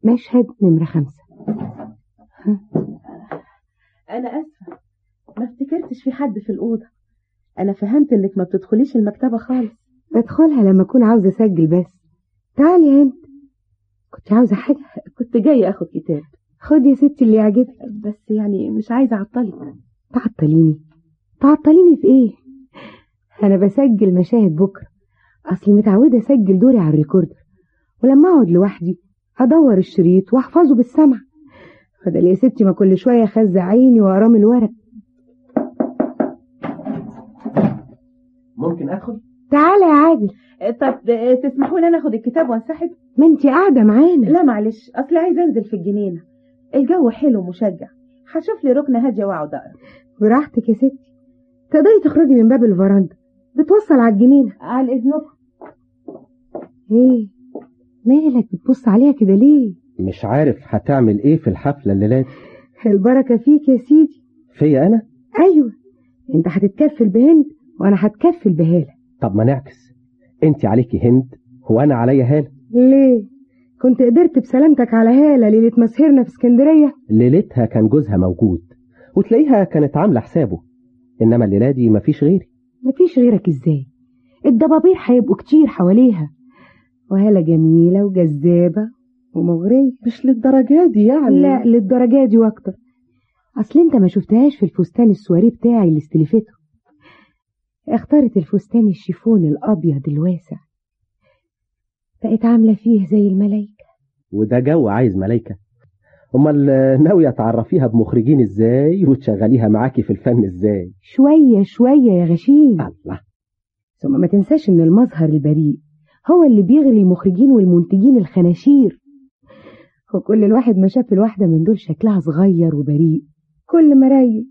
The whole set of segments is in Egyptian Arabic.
مشهد نمرة خمسة أنا آسفة ما افتكرتش في حد في الأوضة أنا فهمت إنك ما بتدخليش المكتبة خالص بدخلها لما أكون عاوزة أسجل بس تعالي يا انت كنت عاوزة حاجة كنت جاية أخد كتاب خد يا ستي اللي يعجبك بس يعني مش عايزة أعطلك تعطليني تعطليني في إيه أنا بسجل مشاهد بكرة أصلي متعودة أسجل دوري على الريكوردر ولما أقعد لوحدي أدور الشريط وأحفظه بالسمع فده يا ستي ما كل شوية خزع عيني وأرام الورق ممكن ادخل تعالى يا عادل طب تسمحوا لي أنا أخد الكتاب وانسحب ما انت قاعدة معانا لا معلش أصل عايزة أنزل في الجنينة الجو حلو ومشجع هشوف لي ركنة هادية وأقعد أقرا براحتك يا ستي تقدري تخرجي من باب الفرندا بتوصل على الجنينة على إذنكم ايه مالك بتبص عليها كده ليه مش عارف هتعمل ايه في الحفلة الليلة دي البركة فيك يا سيدي فيا انا ايوه انت هتتكفل بهند وانا هتكفل بهالة طب ما نعكس انت عليكي هند وانا عليا هالة ليه كنت قدرت بسلامتك على هالة ليلة مسهرنا في اسكندرية ليلتها كان جوزها موجود وتلاقيها كانت عاملة حسابه انما الليلة دي مفيش غيري مفيش غيرك ازاي الضبابير هيبقوا كتير حواليها وهالة جميلة وجذابة ومغرية مش للدرجة دي يعني لا للدرجة دي واكتر اصل انت ما شفتهاش في الفستان السواري بتاعي اللي استلفته اختارت الفستان الشيفون الابيض الواسع بقت عاملة فيه زي الملايكة وده جو عايز ملايكة امال ناوية تعرفيها بمخرجين ازاي وتشغليها معاكي في الفن ازاي شوية شوية يا غشيم الله ثم ما تنساش ان المظهر البريء هو اللي بيغري المخرجين والمنتجين الخناشير وكل الواحد ما شاف الواحدة من دول شكلها صغير وبريء كل ما رايق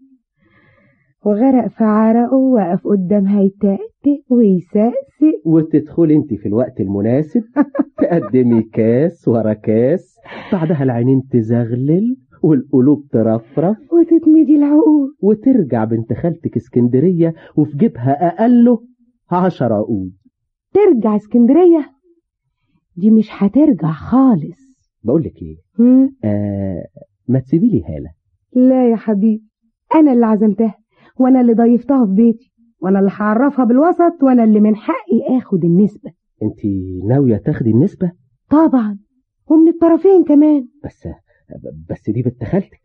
وغرق في عرقه وقف قدامها يتأتئ ويسقسق وتدخلي انت في الوقت المناسب تقدمي كاس ورا كاس بعدها العينين تزغلل والقلوب ترفرف وتتمدي العقول وترجع بنت خالتك اسكندرية وفي جيبها أقله عشر عقود ترجع اسكندرية دي مش هترجع خالص بقول لك ايه هم؟ آه ما تسيبي لي هالة لا يا حبيبي انا اللي عزمتها وانا اللي ضيفتها في بيتي وانا اللي هعرفها بالوسط وانا اللي من حقي اخد النسبة انت ناوية تاخدي النسبة طبعا ومن الطرفين كمان بس بس دي بنت خالتك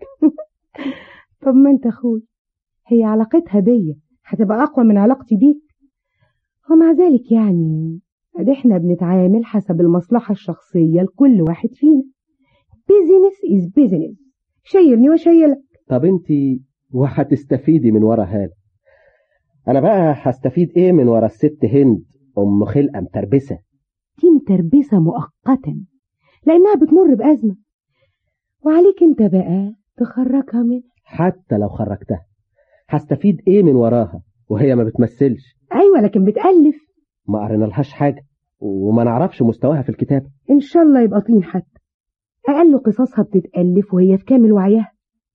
طب ما انت اخوي هي علاقتها بيا هتبقى اقوى من علاقتي بيك ومع ذلك يعني ادي احنا بنتعامل حسب المصلحة الشخصية لكل واحد فينا بيزنس از بيزنس شيلني وشيلك طب انت وهتستفيدي من ورا هالة انا بقى هستفيد ايه من ورا الست هند ام خلقة متربسة دي متربسة مؤقتا لانها بتمر بأزمة وعليك انت بقى تخرجها منها حتى لو خرجتها هستفيد ايه من وراها وهي ما بتمثلش ايوه لكن بتألف ما قرينا لهاش حاجة وما نعرفش مستواها في الكتاب ان شاء الله يبقى طين حتى اقل قصصها بتتألف وهي في كامل وعيها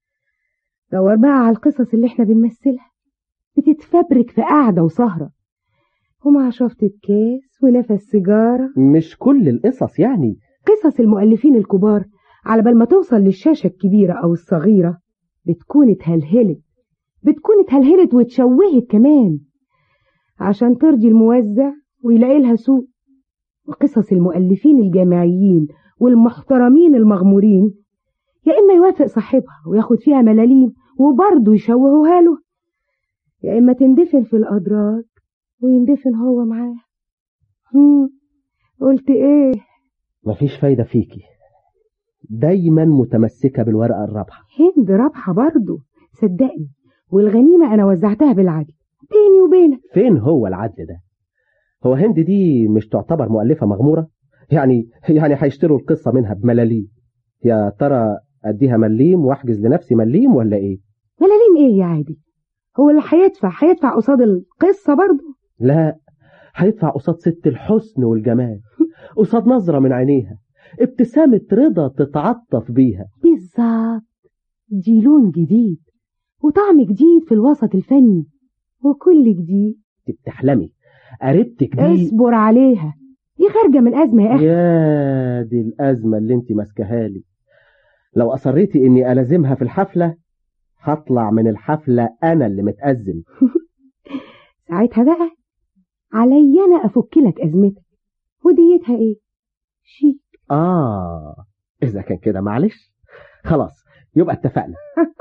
دور بقى على القصص اللي احنا بنمثلها بتتفبرك في قعدة وسهرة ومع شفطة كاس ونفس سيجارة مش كل القصص يعني قصص المؤلفين الكبار على بال ما توصل للشاشة الكبيرة أو الصغيرة بتكون اتهلهلت بتكون اتهلهلت واتشوهت كمان عشان ترضي الموزع ويلاقي لها سوق وقصص المؤلفين الجامعيين والمحترمين المغمورين يا إما يوافق صاحبها وياخد فيها ملاليم وبرضه يشوهوها له يا إما تندفن في الأدراج ويندفن هو معاها هم قلت إيه مفيش فايدة فيكي دايما متمسكة بالورقة الرابحة هند رابحة برضه صدقني والغنيمة أنا وزعتها بالعدل بيني وبينك فين هو العدل ده هو هند دي مش تعتبر مؤلفة مغمورة يعني يعني هيشتروا القصة منها بملاليم يا ترى اديها مليم واحجز لنفسي مليم ولا ايه ملاليم إيه يا عادي هو اللي هيدفع هيدفع قصاد القصة برضه لا هيدفع قصاد ست الحسن والجمال قصاد نظرة من عينيها ابتسامة رضا تتعطف بيها بالظبط دي لون جديد وطعم جديد في الوسط الفني وكل جديد انت بتحلمي قريبتك دي اصبر عليها دي خارجة من أزمة يا أخي يا دي الأزمة اللي انت ماسكاها لي لو أصريتي إني ألازمها في الحفلة هطلع من الحفلة أنا اللي متأزم ساعتها بقى علي أنا أفك لك أزمتك وديتها إيه؟ شيك آه إذا كان كده معلش خلاص يبقى اتفقنا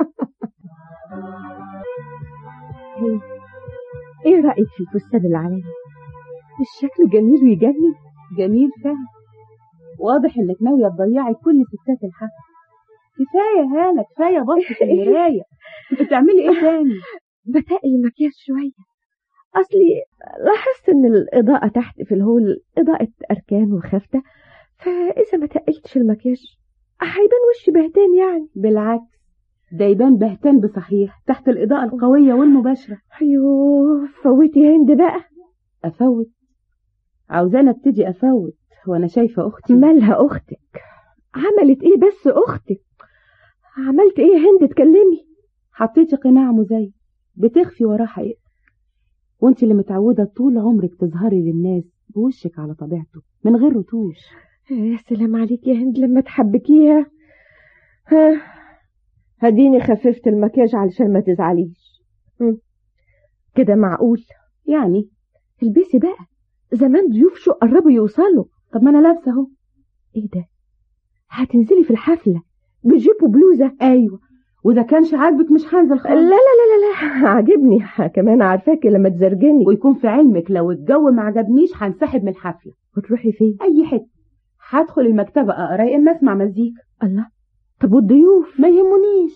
إيه رأيك في الفستان اللي عليا؟ مش شكله جميل ويجنن؟ جميل فعلا واضح انك ناوية تضيعي كل ستات الحفل كفاية هالة كفاية بصة المراية بتعملي ايه تاني بتقل المكياج شوية أصلي لاحظت إن الإضاءة تحت في الهول إضاءة أركان وخفتة فإذا ما تقلتش المكياج هيبان وشي بهتان يعني بالعكس ده يبان بهتان بصحيح تحت الإضاءة القوية والمباشرة أيوه فوتي هند بقى أفوت عاوزاني ابتدي أفوت وأنا شايفة أختي مالها أختك عملت إيه بس أختك عملت إيه هند تكلمي حطيتي قناع مزيف بتخفي وراه حقيقة وانت اللي متعودة طول عمرك تظهري للناس بوشك على طبيعته من غير رتوش يا سلام عليك يا هند لما تحبكيها ها هديني خففت المكياج علشان ما تزعليش هم. كده معقول يعني البسي بقى زمان ضيوف شو قربوا يوصلوا طب ما أنا لابسة أهو ايه ده هتنزلي في الحفلة بجيب وبلوزة أيوة وإذا كانش عاجبك مش هنزل لا خالص لا لا لا لا عاجبني كمان عارفاكي لما تزرجني ويكون في علمك لو الجو ما عجبنيش هنسحب من الحفلة وتروحي فين أي حتة هدخل المكتبة أقرا يا إما أسمع مزيكا الله طب والضيوف ما يهمنيش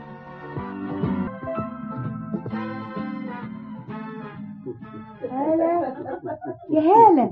يا هالة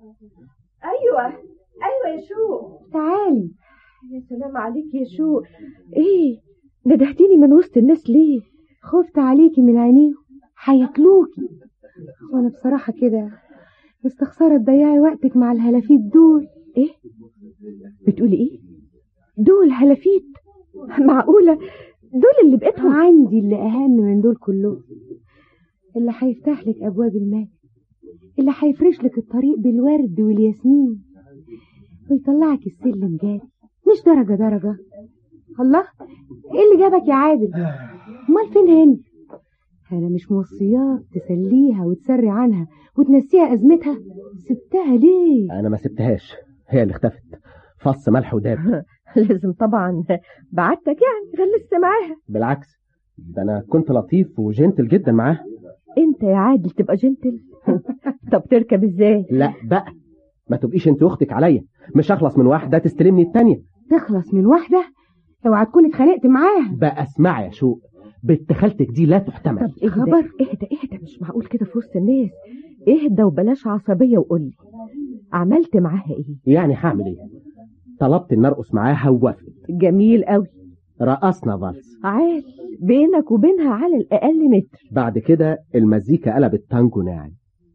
أيوة أيوة يا شو تعالي يا سلام عليك يا شو ايه ندهتيني من وسط الناس ليه خفت عليكي من عينيهم هياكلوكي وانا بصراحة كده مستخسرة تضيعي وقتك مع الهلافيت دول ايه بتقولي ايه دول هلافيت معقولة دول اللي بقيتهم عندي اللي اهم من دول كلهم اللي هيفتح لك ابواب المال اللي هيفرش لك الطريق بالورد والياسمين ويطلعك السلم جاري مش درجة درجة الله ايه اللي جابك يا عادل امال فين هند انا مش موصياك تسليها وتسري عنها وتنسيها ازمتها سبتها ليه أنا ما سبتهاش هي اللي اختفت فص ملح وداب لازم طبعا بعتك يعني غلست معاها بالعكس ده أنا كنت لطيف وجنتل جدا معاها انت يا عادل تبقى جنتل طب تركب ازاي لا بقى ما تبقيش انت واختك عليا مش هخلص من واحدة تستلمني التانية تخلص من واحدة اوعى تكون اتخانقت معاها بقى اسمعي يا شوق بنت خالتك دي لا تحتمل طب اهدى خبر اهدى اهدى مش معقول كده في وسط الناس اهدى وبلاش عصبية وقولي عملت معاها ايه يعني هعمل ايه طلبت ان ارقص معاها ووافقت جميل قوي رقصنا فالس عال بينك وبينها على الاقل متر بعد كده المزيكا قلبت تانجو ناعم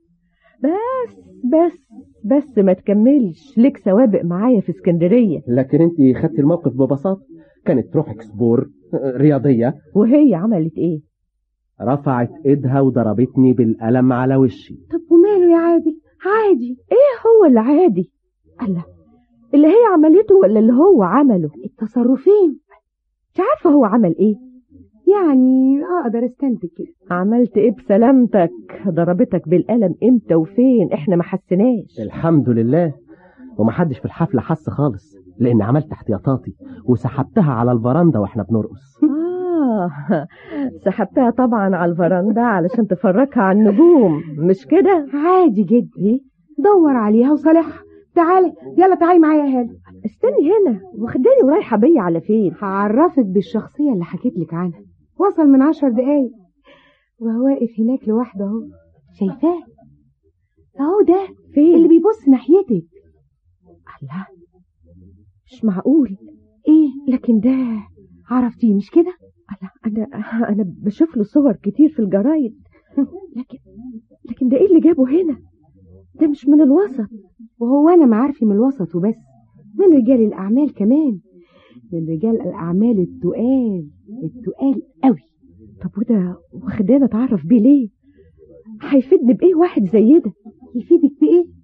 بس بس بس ما تكملش ليك سوابق معايا في اسكندرية لكن انت خدتي الموقف ببساطة كانت روحك سبور رياضية وهي عملت ايه رفعت ايدها وضربتني بالقلم على وشي طب وماله يا عادي عادي ايه هو اللي عادي الله اللي هي عملته ولا اللي هو عمله التصرفين مش عارفة هو عمل ايه يعني اقدر استنتج كده عملت ايه بسلامتك ضربتك بالقلم امتى وفين احنا ما حسناش الحمد لله ومحدش في الحفلة حس خالص لان عملت احتياطاتي وسحبتها على الفرندا واحنا بنرقص آه سحبتها طبعا على الفرندا علشان تفرجها على النجوم مش كده عادي جدا دور عليها وصالحها تعالي يلا تعالي معايا يا هاله استني هنا واخداني ورايحه بيا على فين هعرفك بالشخصيه اللي حكيت لك عنها وصل من عشر دقايق وهو واقف هناك لوحده اهو شايفاه اهو ده فين اللي بيبص ناحيتك الله مش معقول ايه لكن ده عرفتيه مش كده انا انا انا بشوف له صور كتير في الجرايد لكن لكن ده ايه اللي جابه هنا ده مش من الوسط وهو انا معارفي من الوسط وبس من رجال الاعمال كمان من رجال الاعمال التقال التقال قوي طب وده واخدانا اتعرف بيه ليه هيفيدني بايه واحد زي ده يفيدك بايه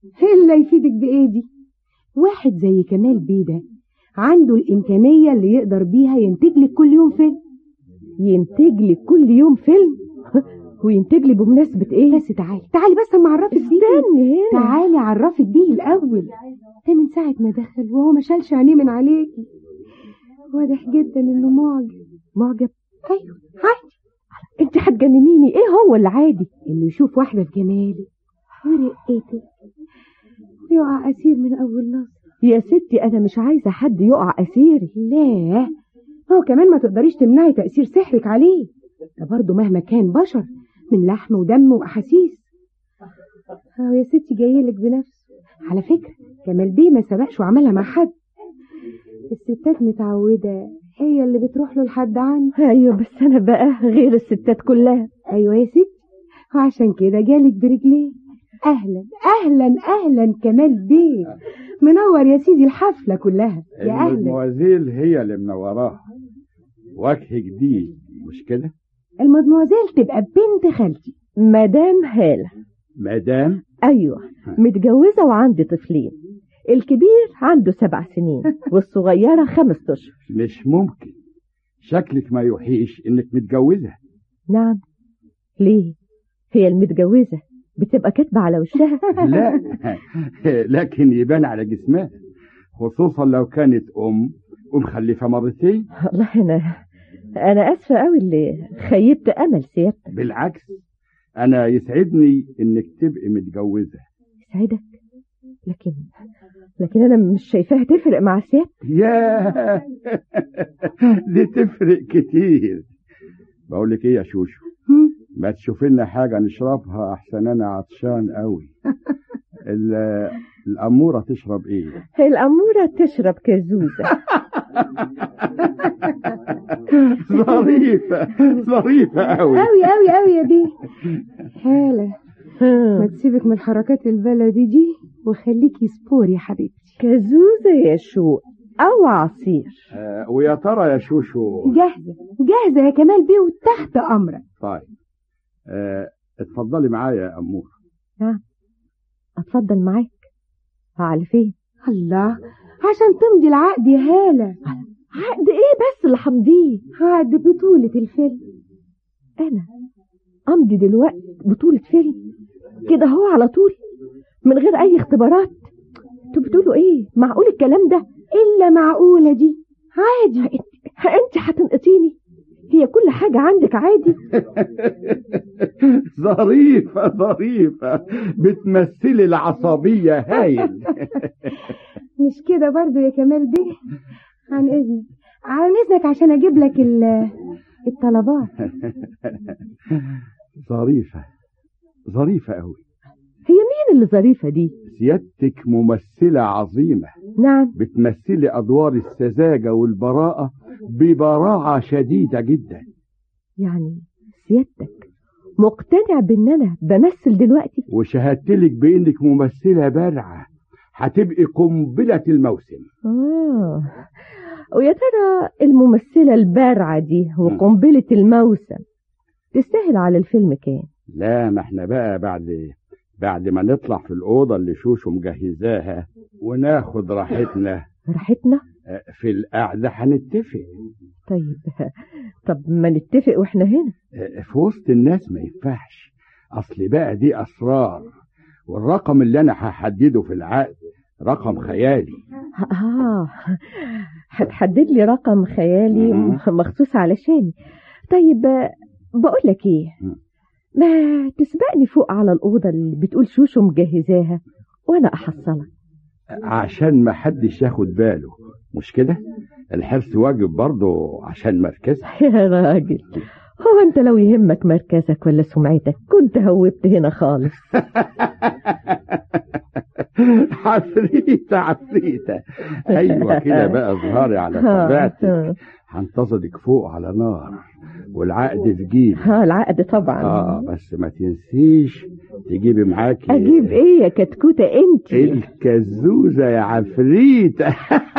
إلا يفيدك بإيه دي واحد زي كمال بيه عنده الإمكانية اللي يقدر بيها ينتج لك كل يوم فيلم ينتج لي كل يوم فيلم وينتج لي بمناسبة ايه بس تعالي تعالي بس اما اعرفك بيه استني هنا تعالي اعرفك بيه الاول ده من ساعة ما دخل وهو ما شالش عينيه من عليكي واضح جدا انه معجب معجب ايوه عادي انت هتجننيني ايه هو اللي عادي انه يشوف واحدة في جمالك ورقتك يقع اسير من اول نظر يا ستي انا مش عايزة حد يقع اسيري لا هو كمان ما تقدريش تمنعي تأثير سحرك عليه ده برضه مهما كان بشر من لحم ودم وأحاسيس اهو يا ستي جايلك بنفسه على فكرة كمال بيه ما سبقش وعملها مع حد الستات متعودة هي اللي بتروح له لحد عنه ايوه بس انا بقى غير الستات كلها ايوه يا ستي وعشان كده جالك برجليه اهلا اهلا اهلا كمال بيه منور يا سيدي الحفلة كلها يا اهلا المدموزيل هي اللي منوراها وجه جديد مش كده المدموزيل تبقى بنت خالتي مدام هالة مدام ايوه متجوزة وعندي طفلين الكبير عنده سبع سنين والصغيرة خمس اشهر مش ممكن شكلك ما يوحيش انك متجوزة نعم ليه هي المتجوزة بتبقى كاتبة على وشها لا لكن يبان على جسمها خصوصا لو كانت ام ومخلفة مرتين والله انا انا اسفة قوي اللي خيبت امل سيادتك بالعكس انا يسعدني انك تبقي متجوزة يسعدك لكن لكن انا مش شايفاها تفرق مع سيادتك يا دي تفرق كتير بقول لك ايه يا شوشو هم؟ ما تشوف لنا حاجة نشربها أحسن أنا عطشان قوي ال- الأمورة تشرب إيه؟ الأمورة تشرب كزوزة ظريفة ظريفة قوي قوي قوي قوي يا بيه هالة ما تسيبك من الحركات البلدي دي وخليكي سبور يا حبيبتي كزوزة يا شو أو عصير آه، ويا ترى يا شوشو جاهزة جاهزة يا كمال بيه وتحت أمرك طيب آه، اتفضلي معايا يا أمور أتفضل معاك على فين الله عشان تمضي العقد يا هالة عقد إيه بس اللي حمديه عقد بطولة الفيلم أنا أمضي دلوقتي بطولة فيلم كده هو على طول من غير أي اختبارات انتوا بتقولوا إيه معقول الكلام ده إلا معقولة دي عادي أنت هتنقطيني هي كل حاجة عندك عادي ظريفة ظريفة بتمثلي العصبية هايل مش كده برضو يا كمال بيه عن إذنك عن إذنك عشان أجيب لك ال- الطلبات ظريفة ظريفة قوي هي مين اللي ظريفة دي سيادتك ممثلة عظيمة نعم بتمثلي أدوار السذاجة والبراءة ببراعة شديدة جدا يعني سيادتك مقتنع بان انا بمثل دلوقتي وشهدتلك بإنك ممثلة بارعة هتبقي قنبلة الموسم اه ويا ترى الممثلة البارعة دي وقنبلة الموسم تستاهل على الفيلم كام لا ما احنا بقى بعد بعد ما نطلع في الأوضة اللي شوشو مجهزاها وناخد راحتنا راحتنا آه، في القعدة هنتفق طيب طب ما نتفق واحنا هنا آه، في وسط الناس ما ينفعش أصل بقى دي أسرار والرقم اللي أنا هحدده في العقد رقم خيالي اه هتحدد لي رقم خيالي مم. مخصوص علشاني طيب بقول لك ايه مم. ما تسبقني فوق على الأوضة اللي بتقول شوشو مجهزاها وأنا أحصلك عشان ما حدش ياخد باله مش كده الحرص واجب برضه عشان مركزك يا راجل هو أنت لو يهمك مركزك ولا سمعتك كنت هوبت هنا خالص عفريتة عفريتة ايوه كده بقى اظهري على طبيعتك هنتظرك فوق على نار والعقد في جيبي ها العقد طبعا اه بس ما تنسيش تجيبي معاكي أجيب إيه يا كتكوتة أنت الكزوزة يا عفريتة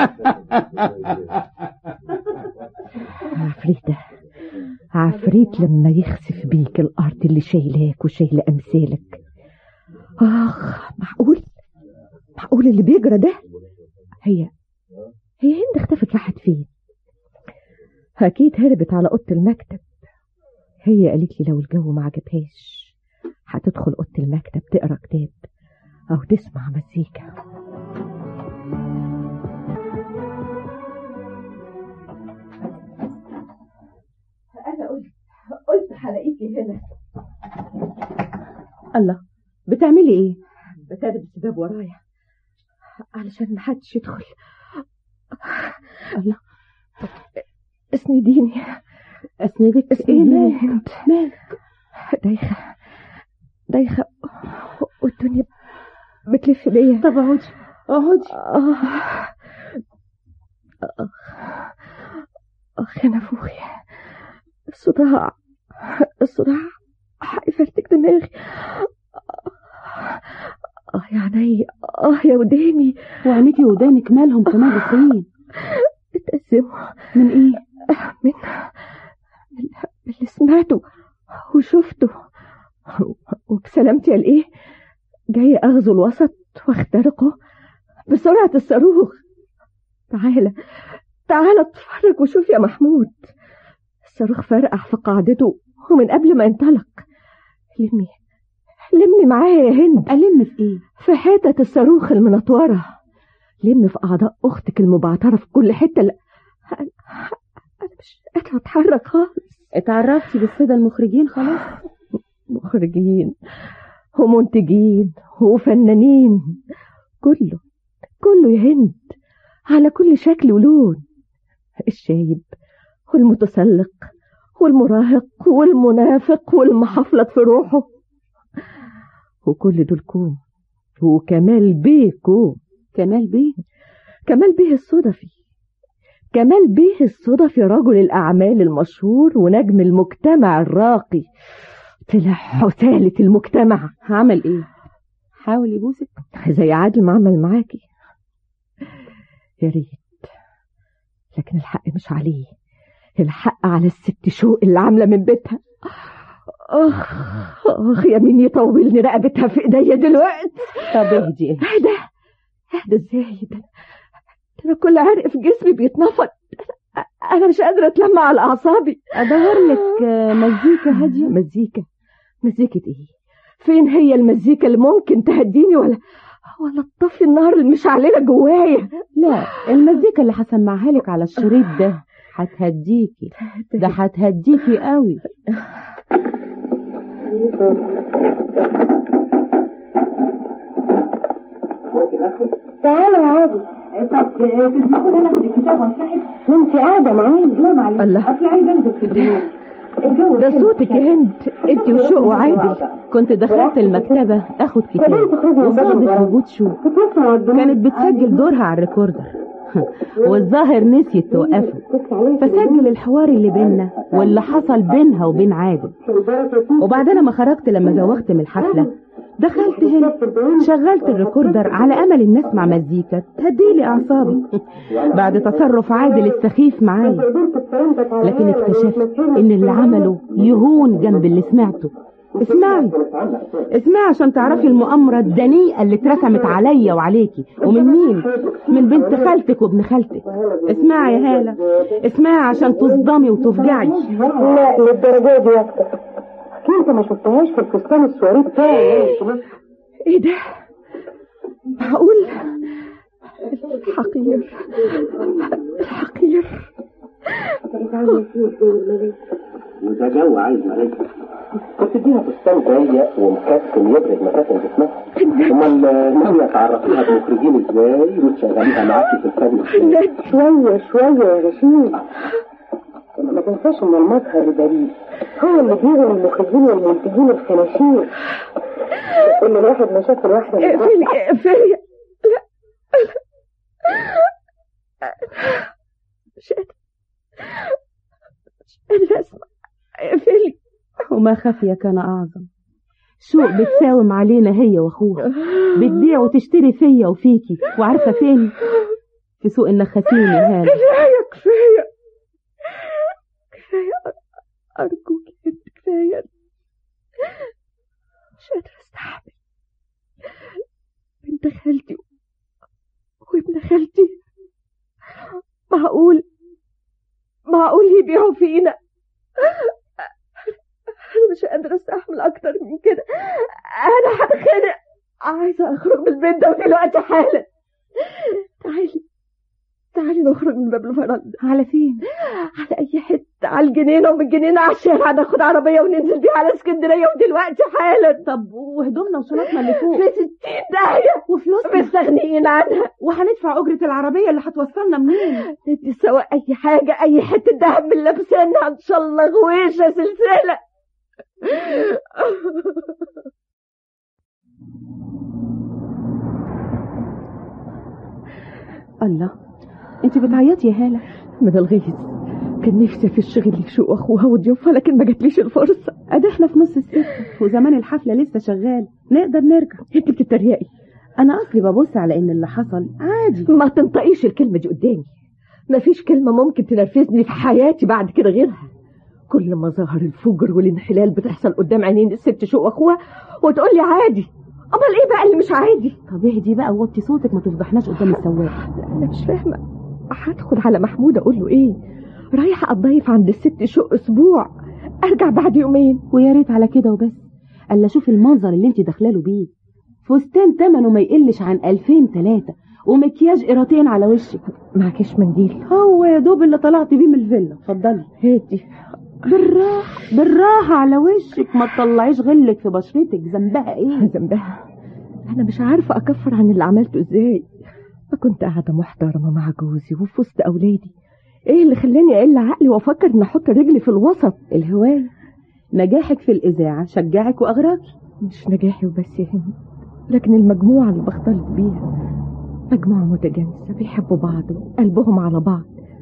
عفريتة عفريت لما يخسف بيك الأرض اللي شايلاك وشايلة أمثالك آخ معقول معقول اللي بيجرى ده هي هي هند اختفت راحت فين اكيد هربت على اوضه المكتب هي قالت لي لو الجو ما عجبهاش هتدخل اوضه المكتب تقرا كتاب او تسمع مزيكا انا قلت قلت هلاقيكي هنا الله بتعملي ايه بتربس الباب ورايا علشان محدش يدخل الله اسنديني اسندك ايه اسنديني مالك هند مالك دايخة دايخة والدنيا بتلف بيا طب اقعدي اقعدي آه. آه. أخ يا نفوخي الصداع الصداع هيفرتك دماغي آه يا عيني آه يا وداني وعينيكي ودانك مالهم كمان بخين اتأزموا من ايه من من اللي سمعته وشفته وبسلامتي قال ايه جاي اغزو الوسط واخترقه بسرعة الصاروخ تعالى تعالى اتفرج وشوف يا محمود الصاروخ فرقع في قاعدته ومن قبل ما ينطلق لمي لمي معايا يا هند ألم في ايه في حتة الصاروخ المنطورة لم في أعضاء أختك المبعترة في كل حتة لا أنا أنا مش قادرة أتحرك خالص اتعرفتي بالسادة المخرجين خلاص مخرجين ومنتجين وفنانين كله كله يا هند على كل شكل ولون الشايب والمتسلق والمراهق والمنافق والمحفلط في روحه وكل دول كوم وكمال بيه كوم كمال بيه كمال بيه الصدفي كمال بيه الصدفي رجل الأعمال المشهور ونجم المجتمع الراقي طلع حثالة المجتمع عمل ايه حاول يبوسك زي عادل ما عمل معاكي يا ريت لكن الحق مش عليه الحق على الست شوق اللي عاملة من بيتها اخ اخ يا مين يطولني رقبتها في ايديا دلوقتي طب اهدي اهدي اهدى اهدى ازاي ده ده انا كل عرق في جسمي بيتنفض انا مش قادره اتلمع على اعصابي ادور لك آه، مزيكا هاديه مزيكا مزيكة ايه فين هي المزيكا اللي ممكن تهديني ولا ولا تطفي النار المشعللة جوايا لا المزيكا اللي هسمعها لك على الشريط ده هتهديكي ده هتهديكي قوي تعالى يا عادي طب تسمحوا لي انا اخد الكتاب وانسحب وانت قاعده معايا لا معلش الله. اصل عايزه انزل في الدنيا الجو ده حلو. صوتك يا هند انت وشوق وعادل كنت دخلت المكتبة اخد كتاب كمان تخرجي من باب وصادف الغرام. وجود شو بتسمع الدنيا كانت بتسجل دورها على الريكوردر والظاهر نسيت توقفه فسجل الحوار اللي بينا واللي حصل بينها وبين عادل وبعدين لما خرجت لما زوغت من الحفلة دخلت هنا شغلت الريكوردر على امل ان اسمع مزيكا تهديلي اعصابي بعد تصرف عادل السخيف معايا لكن اكتشفت ان اللي عمله يهون جنب اللي سمعته اسمعي اسمعي عشان تعرفي المؤامرة الدنيءة اللي اترسمت عليا وعليكي ومن مين من بنت خالتك وابن خالتك اسمعي يا هالة اسمعي عشان تصدمي وتفجعي لا للدرجه دي اكتر انت ما شفتهاش في الفستان السواري بتاعي ايه ده معقول الحقير الحقير وده جو عايز ملايكة كنت اديها فستان ضيق ومكتم يبرد مكاتم جسمها امال ناوية تعرفيها بمخرجين ازاي وتشغليها معاكي في الفن شويه شويه يا غشيم ما تنساش ان المظهر البريء هو اللي بيغني المخرجين والمنتجين الخناشير كل الواحد ما شاف الواحده من اقفلي اقفلي لا لا مش قادرة مش قادرة اسمع اقفلي وما خفي كان أعظم سوق بتساوم علينا هي واخوها بتبيع وتشتري فيا وفيكي وعارفة فين في سوق النخاسين يا هالة كفاية كفاية كفاية أر- أرجوك انت كفاية مش قادرة استحمل بنت خالتي خالتي معقول معقول يبيعوا فينا انا مش قادره استحمل اكتر من كده انا هتخنق عايزه اخرج من البيت ده دلوقتي حالا تعالي تعالي نخرج من باب الفرندا على فين على اي حته على الجنينه ومن الجنينه على الشارع ناخد عربيه وننزل بيها على اسكندريه ودلوقتي حالا طب وهدومنا وشنطنا اللي فوق في ستين داهيه وفلوسنا مستغنيين عنها وهندفع اجره العربيه اللي هتوصلنا منين ندي سوا اي حاجه اي حته دهب من لابسينها ان شاء الله غويشه سلسله الله انت بتعيطي يا هاله من الغيظ كان نفسي في الشغل لي شو اخوها وضيوفها لكن ما جاتليش الفرصه ادي احنا في نص السكه وزمان الحفله لسه شغال نقدر نرجع انت بتتريقي انا اصلي ببص على ان اللي حصل عادي ما تنطقيش الكلمه دي قدامي مفيش كلمه ممكن تنرفزني في حياتي بعد كده غيرها كل مظاهر الفجر والانحلال بتحصل قدام عينين الست شو واخوها وتقول لي عادي امال ايه بقى اللي مش عادي طب اهدي بقى وطي صوتك ما تفضحناش قدام السواق انا مش فاهمه هدخل على محمود اقول له ايه رايحه اتضيف عند الست شو اسبوع ارجع بعد يومين ويا ريت على كده وبس الا شوف المنظر اللي انت داخلاله بيه فستان ثمنه ما يقلش عن 2000 3 ومكياج قيرتين على وشك معكش منديل هو يا دوب اللي طلعت بيه من الفيلا اتفضلي هاتي بالراحه بالراحه على وشك ما تطلعيش غلك في بشرتك ذنبها ايه ذنبها انا مش عارفه اكفر عن اللي عملته ازاي فكنت قاعده محترمه مع جوزي وفي وسط اولادي ايه اللي خلاني اقل عقلي وافكر ان احط رجلي في الوسط الهوايه نجاحك في الاذاعه شجعك واغراكي مش نجاحي وبس يا هند لكن المجموعه اللي بختلط بيها مجموعه متجانسه بيحبوا بعض وقلبهم على بعض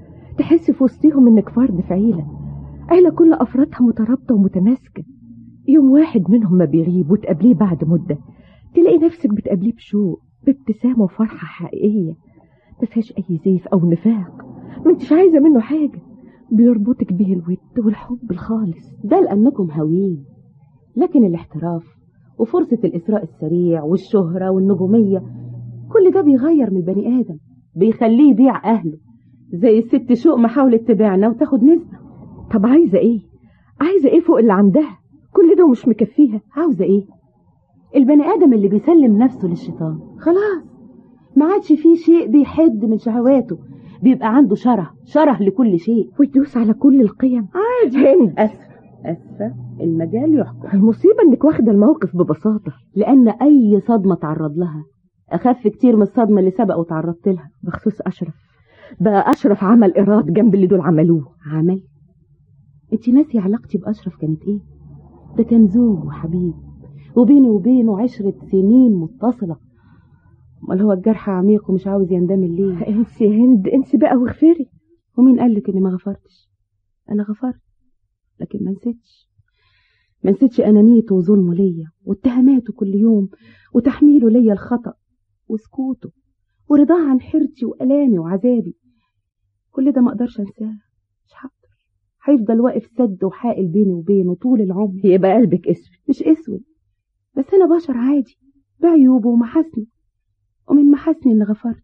تحس في وسطيهم انك فرد في عيله عيله كل افرادها مترابطه ومتماسكه يوم واحد منهم ما بيغيب وتقابليه بعد مده تلاقي نفسك بتقابليه بشوق بابتسامه وفرحه حقيقيه ما فيهاش اي زيف او نفاق ما انتش عايزه منه حاجه بيربطك بيه الود والحب الخالص ده لانكم هاويين لكن الاحتراف وفرصه الاثراء السريع والشهره والنجوميه كل ده بيغير من البني ادم بيخليه يبيع اهله زي الست شوق ما حاولت تبيعنا وتاخد نسبه طب عايزه ايه عايزه ايه فوق اللي عندها كل ده مش مكفيها عاوزه ايه البني ادم اللي بيسلم نفسه للشيطان خلاص ما عادش فيه شيء بيحد من شهواته بيبقى عنده شره شره لكل شيء ويدوس على كل القيم عادي هند اسفه اسفه المجال يحكم المصيبه انك واخده الموقف ببساطه لان اي صدمه تعرض لها اخف كتير من الصدمه اللي سبق وتعرضت لها بخصوص اشرف بقى اشرف عمل ايراد جنب اللي دول عملوه عمل انت ناسي علاقتي باشرف كانت ايه ده كان زوج وحبيب وبيني وبينه عشرة سنين متصلة امال هو الجرح عميق ومش عاوز يندمل ليه انسي يا هند انسي بقى واغفري ومين قالك اني ما غفرتش انا غفرت لكن ما نسيتش ما نسيتش انانيته وظلمه ليا واتهاماته كل يوم وتحميله ليا الخطأ وسكوته ورضاه عن حيرتي وألامي وعذابي كل ده ما اقدرش انساه مش هقدر هيفضل واقف سد وحائل بيني وبينه طول العمر يبقى قلبك اسود مش اسود بس انا بشر عادي بعيوبه ومحاسنه ومن محاسني اني غفرت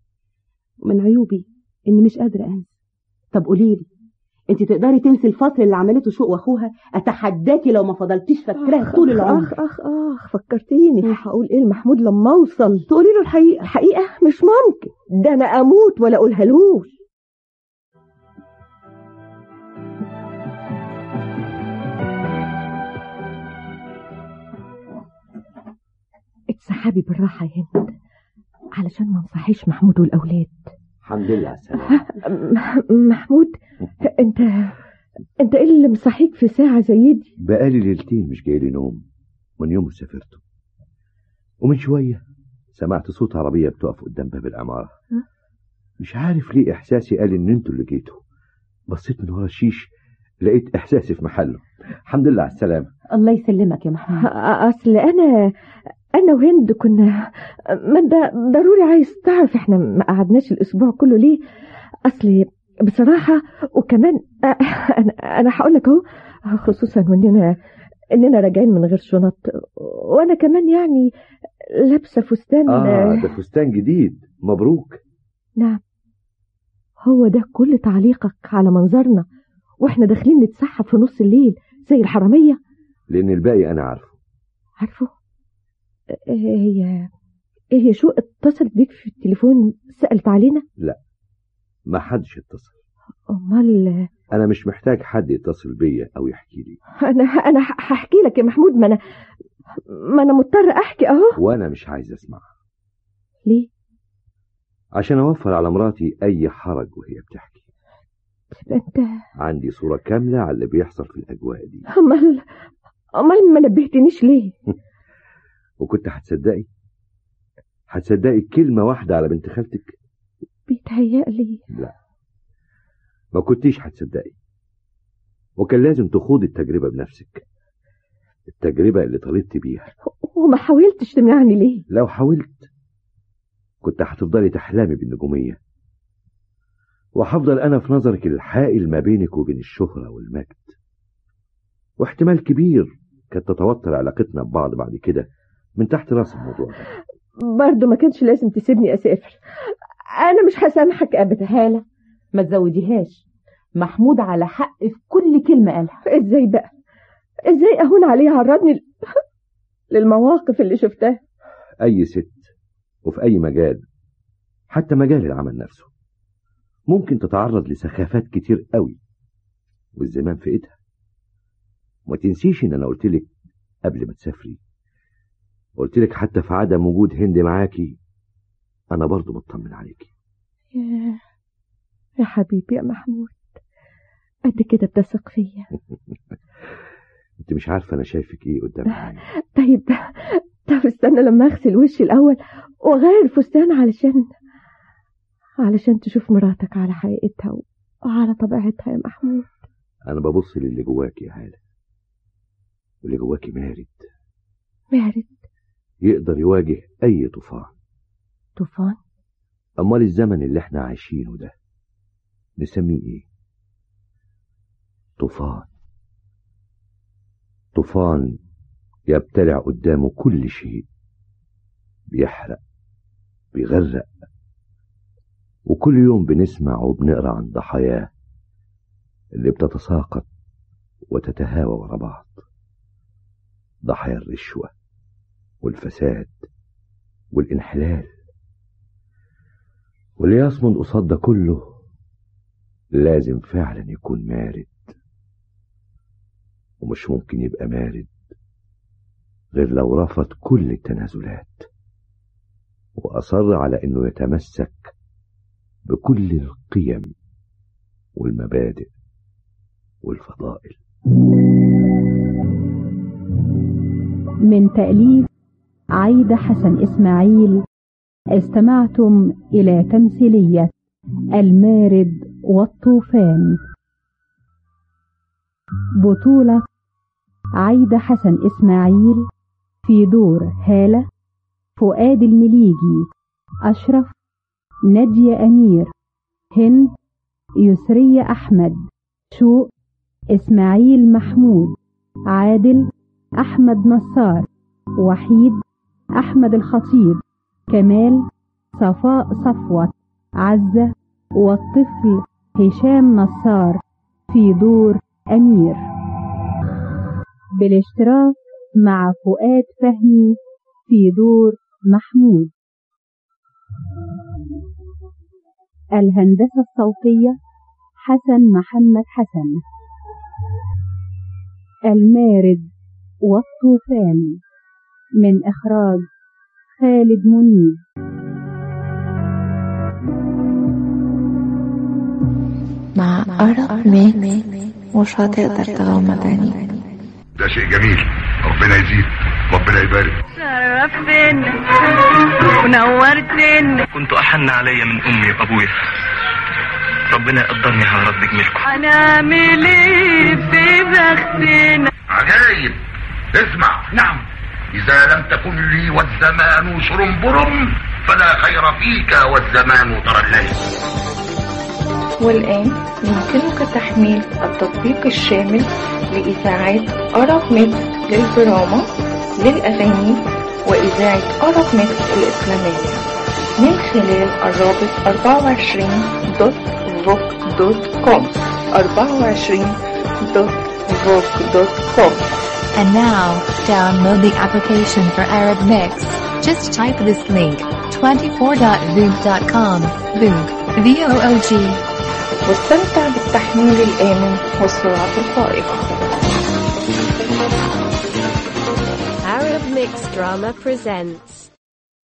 ومن عيوبي اني مش قادره انسى طب قوليلي انت تقدري تنسي الفصل اللي عملته شوق واخوها اتحداكي لو ما فضلتيش فاكراه طول العمر اخ اخ اخ فكرتيني هقول ايه لمحمود لما اوصل تقولي له الحقيقه الحقيقه مش ممكن ده انا اموت ولا اقولها لهوش اتسحبي بالراحه يا هند علشان ما نصحيش محمود والاولاد الحمد لله على السلامة م- محمود انت انت ايه اللي مصحيك في ساعه زي دي بقالي ليلتين مش جاي لي نوم من يوم ما سافرته ومن شوية سمعت صوت عربية بتقف قدام باب العمارة مش عارف ليه إحساسي قال إن أنتوا اللي جيتوا بصيت من ورا الشيش لقيت إحساسي في محله الحمد لله على السلامة الله يسلمك يا محمود اصل انا انا وهند كنا ما انت ضروري عايز تعرف احنا ما قعدناش الاسبوع كله ليه اصل بصراحه وكمان انا انا هقول لك اهو خصوصا واننا اننا راجعين من غير شنط وانا كمان يعني لابسه فستان آه ده فستان جديد مبروك نعم هو ده كل تعليقك على منظرنا واحنا داخلين نتسحب في نص الليل زي الحرامية لأن الباقي أنا عارفه عارفه هي هي شو اتصلت بيك في التليفون سألت علينا ما حدش اتصل امال أنا مش محتاج حد يتصل بيا أو يحكي لي انا انا هحكي لك يا محمود ما انا ما انا مضطر احكي اهو وأنا مش عايز أسمع ليه عشان أوفر على مراتي أي حرج وهي بتحكي تبقى انت عندي صورة كاملة على اللي بيحصل في الأجواء دي امال امال ما نبهتنيش ليه وكنت هتصدقي هتصدقي كلمة واحدة على بنت خالتك بيتهيألي ما كنتيش هتصدقي وكان لازم تخوض التجربة بنفسك التجربة اللي طالبت بيها وما حاولتش تمنعني ليه لو حاولت كنت هتفضلي تحلمي بالنجومية وهفضل أنا في نظرك الحائل ما بينك وبين الشهرة والمجد واحتمال كبير كانت تتوتر علاقتنا ببعض بعد كده من تحت راس الموضوع ده برضه ما كانش لازم تسيبني اسافر انا مش هسامحك ابدا هالة ما تزوديهاش محمود على حق في كل كلمة قالها ازاي بقى ازاي اهون عليه عرضني ل- للمواقف اللي شفتها أي ست وفي أي مجال حتى مجال العمل نفسه ممكن تتعرض لسخافات كتير قوي والزمان في ايدها ما تنسيش ان انا قلت لك قبل ما تسافري قلت لك حتى في عدم وجود هند معاكي انا برضو مطمن عليكي يا يا حبيبي يا محمود قد كده بتثق فيا انت مش عارفه انا شايفك ايه قدام عيني طيب طب استنى لما اغسل وشي الاول واغير الفستان علشان علشان تشوف مراتك على حقيقتها و- وعلى طبيعتها يا محمود انا ببص للي جواكي يا هاله واللي جواكي مارد مارد يقدر يواجه اي طوفان طوفان امال الزمن اللي احنا عايشينه ده نسميه ايه طوفان طوفان يبتلع قدامه كل شيء بيحرق بيغرق وكل يوم بنسمع وبنقرا عن ضحاياه اللي بتتساقط وتتهاوى ورا بعض ضحايا الرشوة والفساد والانحلال واللي يصمد قصاد ده كله لازم فعلا يكون مارد ومش ممكن يبقى مارد غير لو رفض كل التنازلات وأصر على إنه يتمسك بكل القيم والمبادئ والفضائل من تأليف عايدة حسن إسماعيل استمعتم إلى تمثيلية المارد والطوفان بطولة عايدة حسن إسماعيل في دور هالة فؤاد المليجي أشرف نادية أمير هند يسرية أحمد شوق إسماعيل محمود عادل أحمد نصار وحيد أحمد الخطيب كمال صفاء صفوت عزة والطفل هشام نصار في دور أمير بالاشتراك مع فؤاد فهمي في دور محمود الهندسة الصوتية حسن محمد حسن المارد والطوفان من إخراج خالد منيب مع أرق مات مش هتقدر تغمض عينيك ده شيء جميل ربنا يزيد ربنا يبارك شرفتنا ونورتنا كنت أحن علي من أمي وأبويا ربنا يقدرني على رد جميلكم هنعمل ايه في بختنا عجايب اسمع نعم إذا لم تكن لي والزمان شرنبرم فلا خير فيك والزمان ترلل والآن يمكنك تحميل التطبيق الشامل لإذاعات أرق ميكس للدراما للأغاني وإذاعة أرق ميكس الإسلامية من خلال الرابط 24.voc.com 24.voc.com And now, download the application for Arab Mix. Just type this link 24.voog.com. Voog. V-O-O-G. واستمتع بالتحميل الآمن والسرعة الفائقة Arab Mix Drama presents